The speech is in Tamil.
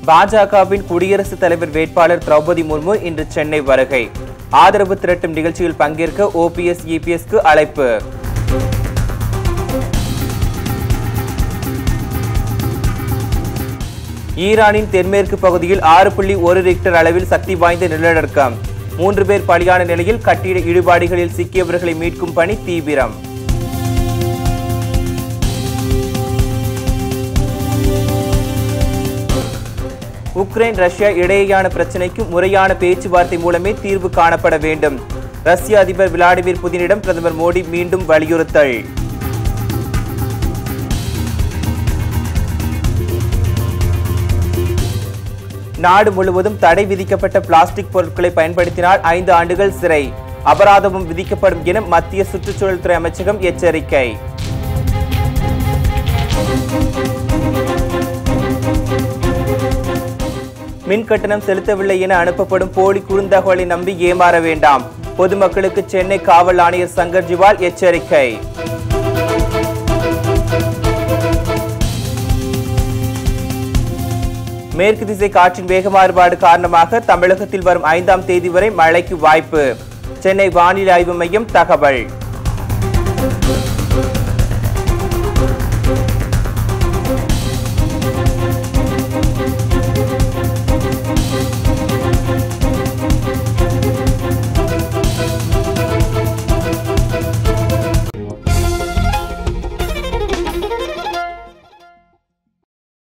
பாஜகவின் குடியரசுத் தலைவர் வேட்பாளர் திரௌபதி முர்மு இன்று சென்னை வருகை ஆதரவு திரட்டும் நிகழ்ச்சியில் பங்கேற்க ஓபிஎஸ் இபிஎஸ்க்கு அழைப்பு ஈரானின் தென்மேற்கு பகுதியில் ஆறு புள்ளி ஒரு ரிக்டர் அளவில் சக்தி வாய்ந்த நிலநடுக்கம் மூன்று பேர் பலியான நிலையில் கட்டிட இடிபாடுகளில் சிக்கியவர்களை மீட்கும் பணி தீவிரம் உக்ரைன் ரஷ்யா இடையேயான பிரச்சினைக்கு முறையான பேச்சுவார்த்தை மூலமே தீர்வு காணப்பட வேண்டும் ரஷ்ய அதிபர் விளாடிமிர் புதினிடம் பிரதமர் மோடி மீண்டும் வலியுறுத்தல் நாடு முழுவதும் தடை விதிக்கப்பட்ட பிளாஸ்டிக் பொருட்களை பயன்படுத்தினால் ஐந்து ஆண்டுகள் சிறை அபராதமும் விதிக்கப்படும் என மத்திய சுற்றுச்சூழல் துறை அமைச்சகம் எச்சரிக்கை மின் கட்டணம் செலுத்தவில்லை என அனுப்பப்படும் போலி குறுந்தகவலை நம்பி ஏமாற வேண்டாம் பொதுமக்களுக்கு சென்னை காவல் ஆணையர் சங்கர் ஜிவால் எச்சரிக்கை மேற்கு திசை காற்றின் வேக மாறுபாடு காரணமாக தமிழகத்தில் வரும் ஐந்தாம் தேதி வரை மழைக்கு வாய்ப்பு சென்னை வானிலை ஆய்வு மையம் தகவல்